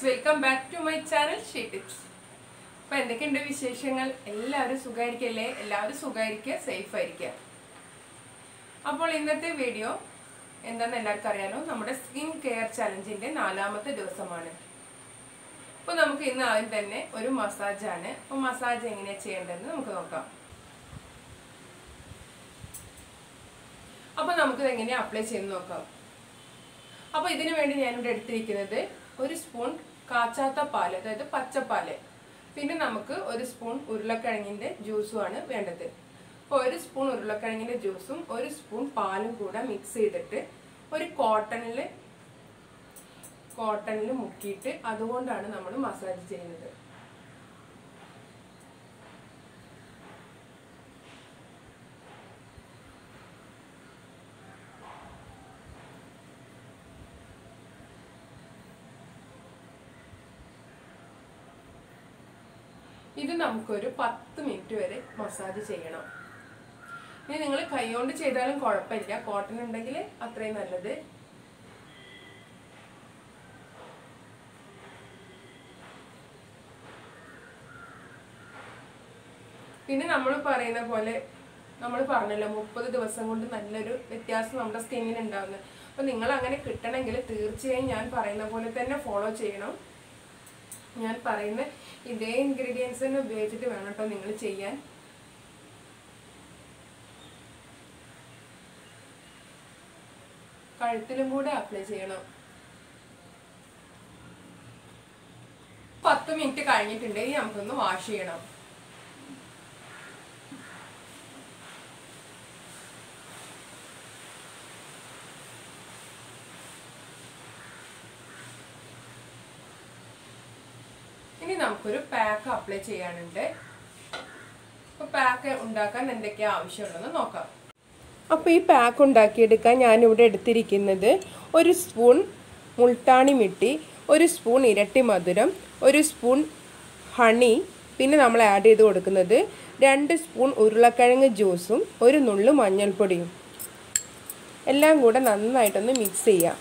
friends welcome back to my channel she tips അപ്പൊ എന്തൊക്കെയുണ്ട് വിശേഷങ്ങൾ എല്ലാവരും സുഖമായിരിക്കല്ലേ എല്ലാവരും സുഖമായിരിക്കുക സേഫ് ആയിരിക്കുക അപ്പോൾ ഇന്നത്തെ വീഡിയോ എന്താണെന്ന് എല്ലാവർക്കും അറിയാലോ നമ്മുടെ സ്കിൻ കെയർ ചലഞ്ചിന്റെ നാലാമത്തെ ദിവസമാണ് അപ്പോൾ നമുക്ക് ഇന്ന് ആദ്യം തന്നെ ഒരു മസാജാണ് അപ്പോൾ മസാജ് എങ്ങനെയാണ് ചെയ്യേണ്ടതെന്ന് നമുക്ക് നോക്കാം അപ്പോൾ നമുക്കിത് എങ്ങനെയാണ് അപ്ലൈ ചെയ്ത് നോക്കാം അപ്പോൾ ഇതിനു വേണ്ടി ഞാനിവിടെ എടുത്തിരിക്കുന്നത് ഒരു സ്പൂൺ കാച്ചാത്ത പാല് അതായത് പച്ചപ്പാല് പിന്നെ നമുക്ക് ഒരു സ്പൂൺ ഉരുളക്കിഴങ്ങിന്റെ ജ്യൂസുമാണ് വേണ്ടത് അപ്പോൾ ഒരു സ്പൂൺ ഉരുളക്കിഴങ്ങിന്റെ ജ്യൂസും ഒരു സ്പൂൺ പാലും കൂടെ മിക്സ് ചെയ്തിട്ട് ഒരു കോട്ടണിൽ കോട്ടണിൽ മുക്കിയിട്ട് അതുകൊണ്ടാണ് നമ്മൾ മസാജ് ചെയ്യുന്നത് ഇത് നമുക്കൊരു പത്ത് മിനിറ്റ് വരെ മസാജ് ചെയ്യണം ഇനി നിങ്ങൾ കൈകൊണ്ട് ചെയ്താലും കുഴപ്പമില്ല കോട്ടൺ ഉണ്ടെങ്കിൽ അത്രയും നല്ലത് പിന്നെ നമ്മൾ പറയുന്ന പോലെ നമ്മൾ പറഞ്ഞല്ലോ മുപ്പത് ദിവസം കൊണ്ട് നല്ലൊരു വ്യത്യാസം നമ്മുടെ സ്കിന്നിന് ഉണ്ടാകുന്നത് അപ്പൊ നിങ്ങൾ അങ്ങനെ കിട്ടണമെങ്കിൽ തീർച്ചയായും ഞാൻ പറയുന്ന പോലെ തന്നെ ഫോളോ ചെയ്യണം ഞാൻ പറയുന്ന ഇതേ ഇൻഗ്രീഡിയൻസ് തന്നെ ഉപയോഗിച്ചിട്ട് വേണം കേട്ടോ നിങ്ങൾ ചെയ്യാൻ കഴുത്തിലും കൂടെ അപ്ലൈ ചെയ്യണം പത്ത് മിനിറ്റ് കഴിഞ്ഞിട്ടുണ്ടെങ്കിൽ നമുക്കൊന്ന് വാഷ് ചെയ്യണം ഇനി നമുക്കൊരു പാക്ക് അപ്ലൈ ചെയ്യാനുണ്ട് അപ്പോൾ പാക്ക് ഉണ്ടാക്കാൻ എന്തൊക്കെയാ ആവശ്യമുള്ളതെന്ന് നോക്കാം അപ്പോൾ ഈ പാക്ക് ഉണ്ടാക്കിയെടുക്കാൻ ഞാനിവിടെ എടുത്തിരിക്കുന്നത് ഒരു സ്പൂൺ മുൾട്ടാണി മിട്ടി ഒരു സ്പൂൺ ഇരട്ടി മധുരം ഒരു സ്പൂൺ ഹണി പിന്നെ നമ്മൾ ആഡ് ചെയ്ത് കൊടുക്കുന്നത് രണ്ട് സ്പൂൺ ഉരുളക്കിഴങ്ങ് ജ്യൂസും ഒരു നുള്ളു മഞ്ഞൾപ്പൊടിയും എല്ലാം കൂടെ നന്നായിട്ടൊന്ന് മിക്സ് ചെയ്യാം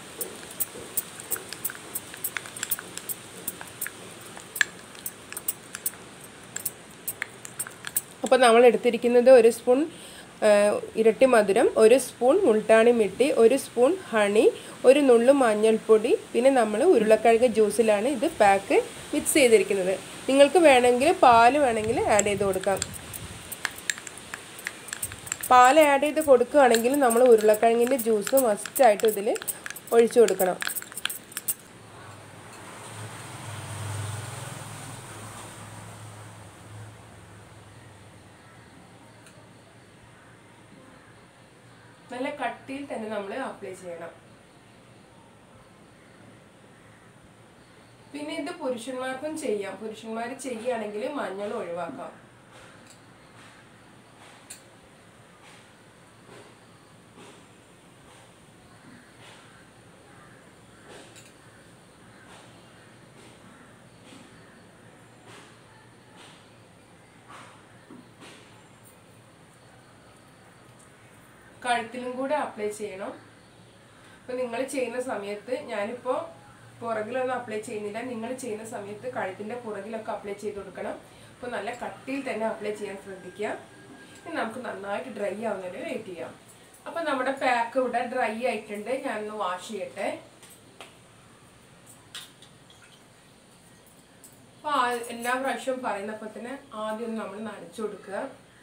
അപ്പോൾ നമ്മൾ എടുത്തിരിക്കുന്നത് ഒരു സ്പൂൺ ഇരട്ടി മധുരം ഒരു സ്പൂൺ മുൾട്ടാണി മിട്ടി ഒരു സ്പൂൺ ഹണി ഒരു നുള്ളു മഞ്ഞൾപ്പൊടി പിന്നെ നമ്മൾ ഉരുളക്കിഴങ്ങ് ജ്യൂസിലാണ് ഇത് പാക്ക് മിക്സ് ചെയ്തിരിക്കുന്നത് നിങ്ങൾക്ക് വേണമെങ്കിൽ പാല് വേണമെങ്കിൽ ആഡ് ചെയ്ത് കൊടുക്കാം പാൽ ആഡ് ചെയ്ത് കൊടുക്കുകയാണെങ്കിൽ നമ്മൾ ഉരുളക്കിഴങ്ങിൻ്റെ ജ്യൂസ് മസ്റ്റായിട്ട് ഇതിൽ ഒഴിച്ചു കൊടുക്കണം നല്ല കട്ടിയിൽ തന്നെ നമ്മൾ അപ്ലൈ ചെയ്യണം പിന്നെ ഇത് പുരുഷന്മാർക്കും ചെയ്യാം പുരുഷന്മാർ ചെയ്യുകയാണെങ്കിൽ മഞ്ഞൾ ഒഴിവാക്കാം കഴുത്തിലും കൂടെ അപ്ലൈ ചെയ്യണം അപ്പോൾ നിങ്ങൾ ചെയ്യുന്ന സമയത്ത് ഞാനിപ്പോൾ പുറകിലൊന്നും അപ്ലൈ ചെയ്യുന്നില്ല നിങ്ങൾ ചെയ്യുന്ന സമയത്ത് കഴുത്തിൻ്റെ പുറകിലൊക്കെ അപ്ലൈ ചെയ്ത് കൊടുക്കണം അപ്പോൾ നല്ല കട്ടിയിൽ തന്നെ അപ്ലൈ ചെയ്യാൻ ശ്രദ്ധിക്കുക ഇനി നമുക്ക് നന്നായിട്ട് ഡ്രൈ ആവുന്നവരെ വെയിറ്റ് ചെയ്യാം അപ്പോൾ നമ്മുടെ പാക്ക് ഇവിടെ ഡ്രൈ ആയിട്ടുണ്ട് ഞാനൊന്ന് വാഷ് ചെയ്യട്ടെ അപ്പോൾ എല്ലാ പ്രാവശ്യവും പറയുന്നപ്പോൾ തന്നെ ആദ്യം നമ്മൾ നനച്ചു കൊടുക്കുക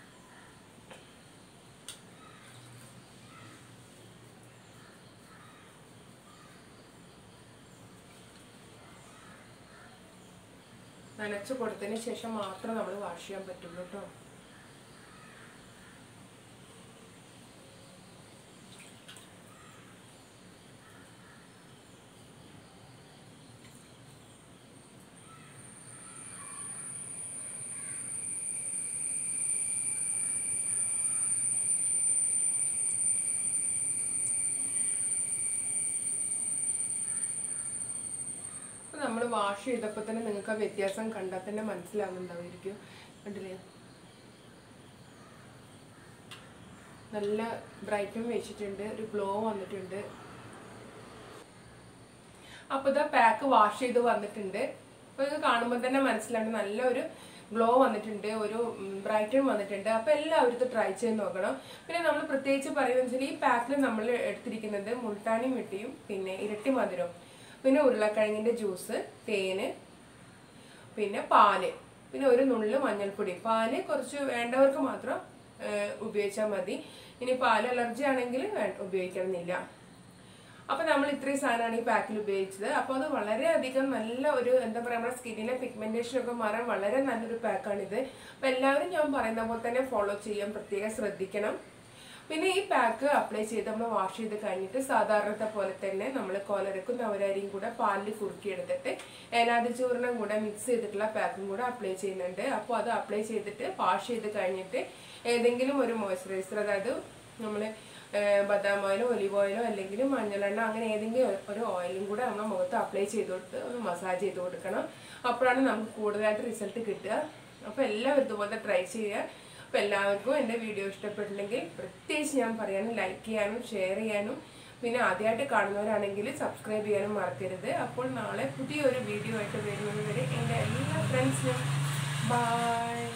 നനച്ചു കൊടുത്തതിന് ശേഷം മാത്രം നമ്മൾ വാഷ് ചെയ്യാൻ പറ്റുള്ളൂ കേട്ടോ നമ്മൾ വാഷ് ചെയ്തപ്പോൾ തന്നെ നിങ്ങൾക്ക് ആ വ്യത്യാസം കണ്ടാൽ തന്നെ മനസ്സിലാവുന്നുണ്ടാവുമായിരിക്കും കണ്ടില്ലേ നല്ല ബ്രൈറ്റും വെച്ചിട്ടുണ്ട് ഒരു ഗ്ലോ വന്നിട്ടുണ്ട് അപ്പോൾ ഇതാ പാക്ക് വാഷ് ചെയ്ത് വന്നിട്ടുണ്ട് അപ്പോൾ ഇത് കാണുമ്പോൾ തന്നെ മനസ്സിലാണ്ട് നല്ലൊരു ഗ്ലോ വന്നിട്ടുണ്ട് ഒരു ബ്രൈറ്റൺ വന്നിട്ടുണ്ട് അപ്പോൾ എല്ലാവരും ഇത് ട്രൈ ചെയ്ത് നോക്കണം പിന്നെ നമ്മൾ പ്രത്യേകിച്ച് പറയുന്നത് വെച്ചാൽ ഈ പാക്കിൽ നമ്മൾ എടുത്തിരിക്കുന്നത് മുൾട്ടാണി മിട്ടിയും പിന്നെ ഇരട്ടി മധുരവും പിന്നെ ഉരുളക്കിഴങ്ങിൻ്റെ ജ്യൂസ് തേന് പിന്നെ പാല് പിന്നെ ഒരു നുള്ളു മഞ്ഞൾപ്പൊടി പാല് കുറച്ച് വേണ്ടവർക്ക് മാത്രം ഉപയോഗിച്ചാൽ മതി ഇനി പാല് അലർജി ആണെങ്കിൽ വേ- ഉപയോഗിക്കണമെന്നില്ല അപ്പൊ നമ്മൾ ഇത്രയും സാധനമാണ് ഈ പാക്കിൽ ഉപയോഗിച്ചത് അപ്പോൾ അത് വളരെയധികം നല്ല ഒരു എന്താ പറയുക നമ്മുടെ സ്കിന്നിലെ പിഗ്മെന്റേഷൻ ഒക്കെ മാറാൻ വളരെ നല്ലൊരു പാക്കാണിത് അപ്പൊ എല്ലാവരും ഞാൻ പറയുന്ന പോലെ തന്നെ ഫോളോ ചെയ്യാൻ പ്രത്യേകം ശ്രദ്ധിക്കണം പിന്നെ ഈ പാക്ക് അപ്ലൈ ചെയ്ത് നമ്മൾ വാഷ് ചെയ്ത് കഴിഞ്ഞിട്ട് സാധാരണത്തെ പോലെ തന്നെ നമ്മൾ കോലരക്കും നവരാരിയും കൂടെ പാലിൽ കുറുക്കിയെടുത്തിട്ട് ഏനാതി ചൂർണം കൂടെ മിക്സ് ചെയ്തിട്ടുള്ള പാക്കും കൂടെ അപ്ലൈ ചെയ്യുന്നുണ്ട് അപ്പോൾ അത് അപ്ലൈ ചെയ്തിട്ട് വാഷ് ചെയ്ത് കഴിഞ്ഞിട്ട് ഏതെങ്കിലും ഒരു മോയ്സ്ചറൈസർ അതായത് നമ്മൾ ബദാം ഓയിലോ ഒലിവ് ഓയിലോ അല്ലെങ്കിൽ മഞ്ഞളെണ്ണ അങ്ങനെ ഏതെങ്കിലും ഒരു ഓയിലും കൂടെ നമ്മൾ മുഖത്ത് അപ്ലൈ ചെയ്ത് കൊടുത്ത് ഒന്ന് മസാജ് ചെയ്ത് കൊടുക്കണം അപ്പോഴാണ് നമുക്ക് കൂടുതലായിട്ട് റിസൾട്ട് കിട്ടുക അപ്പോൾ എല്ലാവരും ഇതുപോലെ ട്രൈ ചെയ്യുക അപ്പോൾ എല്ലാവർക്കും എൻ്റെ വീഡിയോ ഇഷ്ടപ്പെട്ടിട്ടുണ്ടെങ്കിൽ പ്രത്യേകിച്ച് ഞാൻ പറയാനും ലൈക്ക് ചെയ്യാനും ഷെയർ ചെയ്യാനും പിന്നെ ആദ്യമായിട്ട് കാണുന്നവരാണെങ്കിൽ സബ്സ്ക്രൈബ് ചെയ്യാനും മറക്കരുത് അപ്പോൾ നാളെ പുതിയൊരു വീഡിയോ ആയിട്ട് വരുന്നത് വരെ എൻ്റെ എല്ലാ ഫ്രണ്ട്സിനും ബൈ